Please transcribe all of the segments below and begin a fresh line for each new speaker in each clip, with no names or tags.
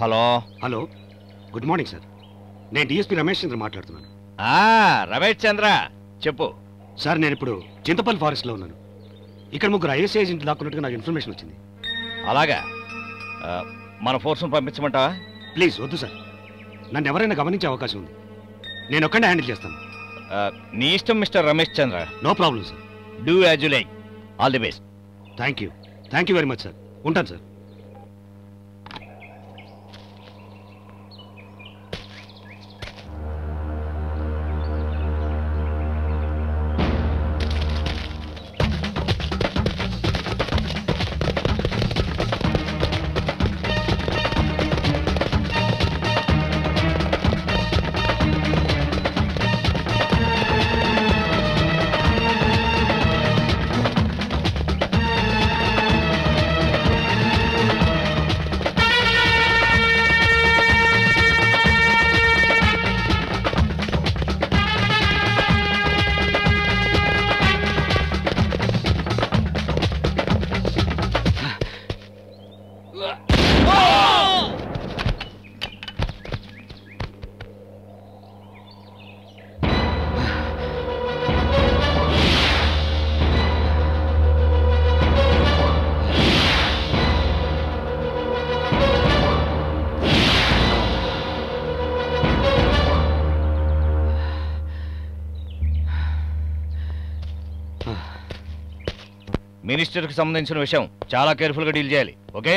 Hello
hello good morning sir నేను DSP Ramesh Chandra మాట్లాడుతున్నాను
ఆ రమేష్ చంద్ర చెప్పు
సార్ నేను ఇప్పుడు చింతపల్లి ఫారెస్ట్లో ఉన్నాను ఇక్కడ ముగ్గురు ఐఎస్ ఏజెంట్లు దాక్కున్నట్టుగా నాకు ఇన్ఫర్మేషన్ వచ్చింది
అలాగా ఆ, మన ఫోర్స్ను పంపించమంటావా
ప్లీజ్ వద్దు సార్ నన్ను ఎవరైనా గమనించే అవకాశం ఉంది నేను ఒక్కడే హ్యాండిల్ చేస్తాను
ఆ, నీ ఇష్టం mister Ramesh Chandra
no problem sir
do as you like all the best
thank you thank you very much sir ఉంటాను సార్
మినిస్టర్కి సంబంధించిన విషయం చాలా కేర్ఫుల్గా డీల్ చేయాలి okay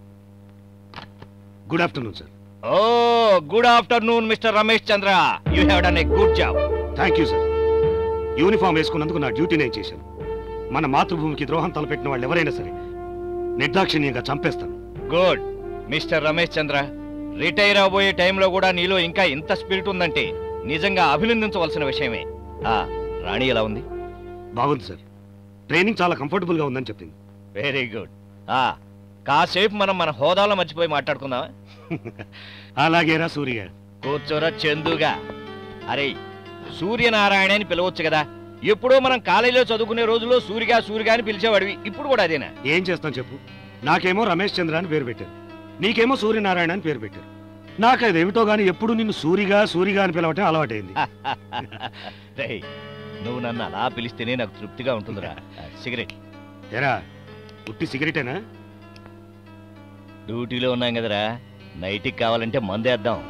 good afternoon sir
oh good afternoon mister Ramesh Chandra you have done a good job
thank you sir uniform వేసుకున్నందుకు నా duty నేను చేశాను మన మాతృభూమికి ద్రోహం తలపెట్టిన వాళ్ళు ఎవరైనా సరే నిర్దాక్షిణ్యంగా చంపేస్తాను
good mister Ramesh Chandra retire అవబోయే టైంలో కూడా నీలో ఇంకా ఇంత స్పిరిట్ ఉందంటే నిజంగా అభినందించవలసిన విషయమే ఆ రాణి ఎలా ఉంది
బాగుంది సార్ ట్రైనింగ్ చాలా కంఫర్టబుల్గా ఉందని చెప్పింది
వెరీ గుడ్ ఆ కాసేపు మనం మన హోదాలో మర్చిపోయి మాట్లాడుకుందామా
అలాగేరా సూర్య
కూర్చోరా చందుగా అరే సూర్యనారాయణ అని పిలవచ్చు కదా ఎప్పుడో మనం కాలేజీలో చదువుకునే రోజుల్లో సూరిగా సూరిగా అని పిలిచేవాడివి ఇప్పుడు కూడా అదేనా
ఏం చేస్తాం చెప్పు నాకేమో రమేష్ చంద్ర అని పేరు పెట్టారు నీకేమో సూర్యనారాయణ అని పేరు పెట్టారు నాకు అదేమిటో గానీ ఎప్పుడు నిన్ను సూరిగా సూరిగా అని పిలవటం అలవాటైంది
రేయ్ నువ్వు నన్ను అలా పిలిస్తేనే నాకు తృప్తిగా ఉంటుందిరా ఆ, సిగరెట్
ఎరా ఉట్టి సిగరెటేనా
డ్యూటీలో ఉన్నాం కదరా నైట్కి కావాలంటే మందేద్దాం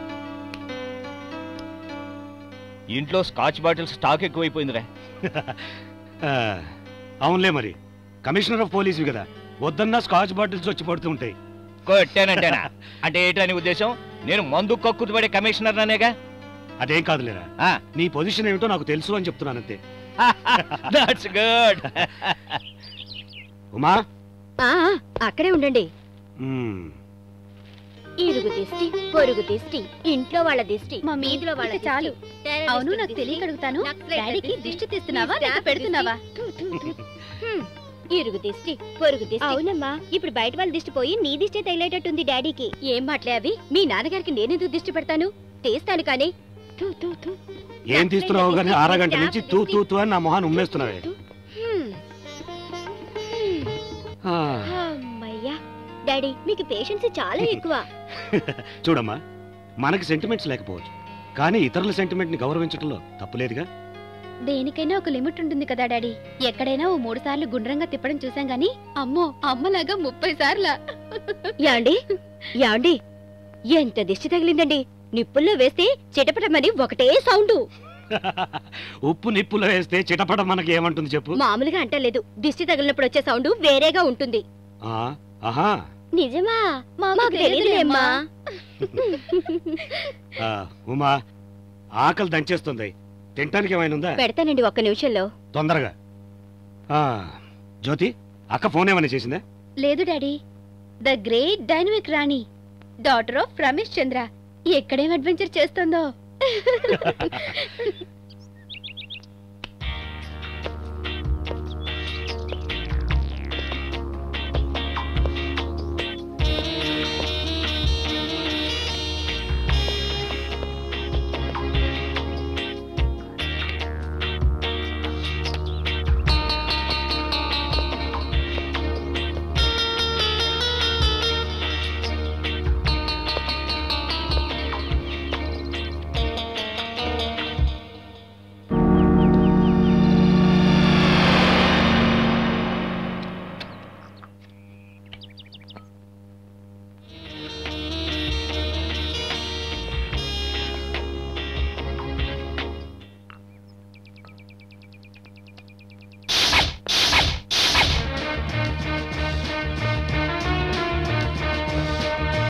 ఇంట్లో స్కాచ్ బాటిల్స్ స్టాక్ ఎక్కువైపోయిందిరా
ఆ, అవునులే మరి కమిషనర్ ఆఫ్ పోలీసు కదా వద్దన్నా స్కాచ్ బాటిల్స్ వచ్చి పడుతూ ఉంటాయి
కొట్టానంటేనా అంటే ఏంటని ఉద్దేశం నేను మందు కక్కుతు పడే కమిషనర్ అనేగా
అదేం కాదులేరా
ఆ.
నీ పొజిషన్ ఏమిటో నాకు తెలుసు అని చెప్తున్నాను అంతే
దట్స్ గుడ్
ఉమా
ఆ, అక్కడే ఉండండి
మ్మ్.
ఇరుగు దిష్టి పొరుగు దిష్టి ఇంట్లో వాళ్ళ దిష్టి
మమ్మీ,
మీదిలో వాళ్ళ
ఇక చాలు.
దిష్టి,
అవును
టెర్రరిస్టుల
నాకు
దిష్టి,
తెలియక అడుగుతాను
నక్సలైట్ల
డాడీకి
దిష్టి,
దిష్టి తీస్తున్నావా లేక
స్టాఫ్
పెడుతున్నావా
హ్మ్. ఇరుగు దిష్టి పొరుగు దిష్టి అవునమ్మా ఇప్పుడు బయట వాళ్ళ దిష్టి పోయి నీ దిష్టి తగిలేటట్టుంది డాడీకి ఏం మాటలే అవి మీ నాన్నగారికి నేనెందుకు దిష్టి పెడతాను తీస్తాను కానీ థు, థు, థు.
ఏం తీస్తున్నావు కానీ అరగంట నుంచి తూ తూ తూ అని నా మొహాన్ని ఉమ్మేస్తున్నావే
హ్మ్.
ఆ,
అమ్మయ్యా డాడీ మీకు పేషెన్స్ చాలా ఎక్కువ
చూడమ్మా మనకి సెంటిమెంట్స్ లేకపోవచ్చు కానీ ఇతరుల సెంటిమెంట్ ని గౌరవించడంలో తప్పులేదుగా
దేనికైనా ఒక లిమిట్ ఉంటుంది కదా డాడీ ఎక్కడైనా ఓ మూడు సార్లు గుండ్రంగా తిప్పడం చూసాం గానీ అమ్మో అమ్మలాగా ముప్పై సార్లా
యాండి యాండి ఎంత దిష్టి తగిలిందండి నిప్పుల్లో వేస్తే చిటపటమని ఒకటే సౌండ్
ఉప్పు నిప్పులో వేస్తే చిటపట మనకి ఏమంటుంది చెప్పు
మామూలుగా అంటలేదు దిష్టి తగిలినప్పుడు వచ్చే సౌండ్ వేరేగా ఉంటుంది
ఆ, ఆహా
నిజమా మాకు తెలియదులేమ్మా
ఆ, ఉమా ఆకలి దంచేస్తుంది తినటానికి ఏమైనా ఉందా
పెడతానండి ఒక్క నిమిషంలో
తొందరగా ఆ, జ్యోతి అక్క ఫోన్ ఏమైనా చేసిందా
లేదు daddy the great dynamic Rani daughter of Ramesh Chandra ఎక్కడేం అడ్వెంచర్ చేస్తుందో